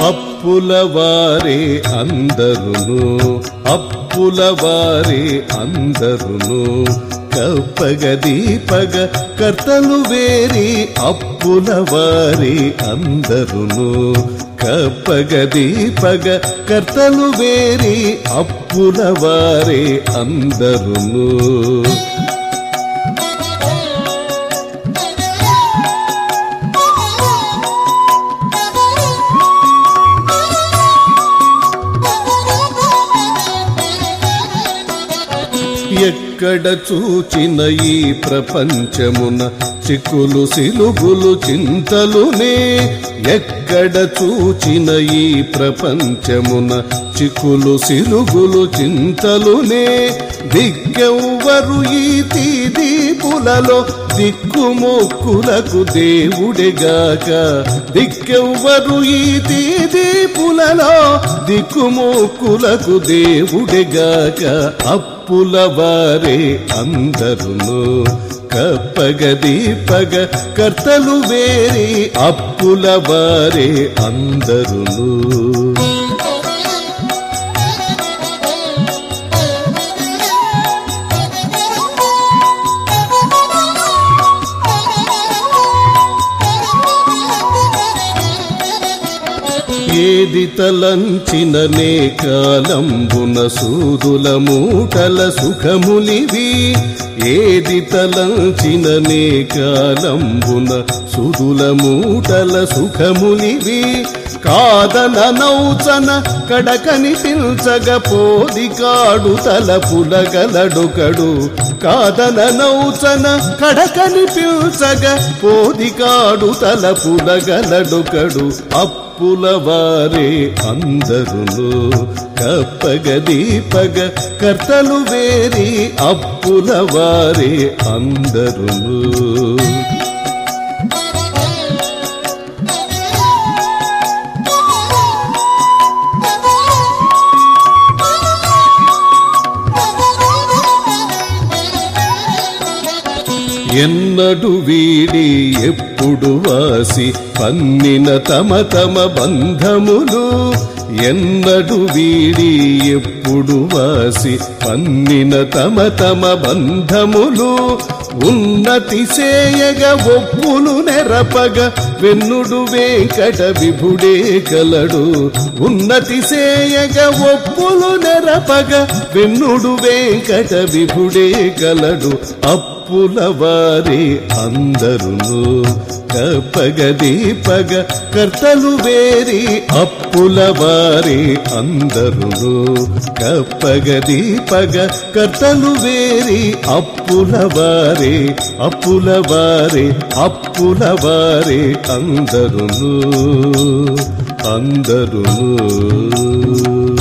అప్పుల వారే అందరును అప్పుల వారే అందరును కప్పగ దీపగ కర్తలు వేరి అప్పుల వారే అందరును కప్పగ దీపగ కర్తలు వేరి అప్పుల వారే అందరును ఎక్కడ చూచిన ఈ ప్రపంచమున చిక్కులు సిలుగులు చింతలునే ఎక్కడ చూచిన ఈ ప్రపంచమున చిక్కులు సిలుగులు చింతలునే దిగ్గెవ్వరు ఈ తీదీపులలో దిక్కుమొక్కులకు దేవుడెగాక దిక్కెవ్వరు ఈ తీదీపులలో దిక్కుమొక్కులకు దేవుడెగాక అప్పుల వారే అందరును కప్పగ దీపగ కర్తలు వేరి అప్పుల వారే అందరును ఏది తలంచిననే కాలంబున సూదుల మూటల సుఖములివి ఏది తలంచిననే కాలంబున సుదుల మూటల సుఖములివి కాదన నౌచన కడకని పిల్చగ పోది కాడు తలపులగలడుకడు కాదన నౌచన కడకని పిల్చగ పోది కాడు తలపులగలడుకడు అప్పుల వారే అందరును కప్పగ దీపగ కర్తలు వేరి అప్పుల వారే అందరును ఎన్నడు వీడి ఎప్పుడు వాసి పన్నిన తమ తమ బంధములు ఎన్నడు వీడి ఎప్పుడు వాసి పన్నిన తమ తమ బంధములు ఉన్నతి సేయగ ఒప్పులు నెరపగ వెన్నుడు వెంకట విభుడే కలడు ఉన్నతి సేయగ ఒప్పులు నెరపగ వెన్నుడు వెంకట విభుడే కలడు అప్పుల వారే అందరును కప్పగ దీపగ కర్తలు వేరి అప్పుల వారే అందరును కప్పగ దీపగ కర్తలు వేరి అప్పుల వారే అప్పుల వారే అప్పుల వారే అందరును అందరును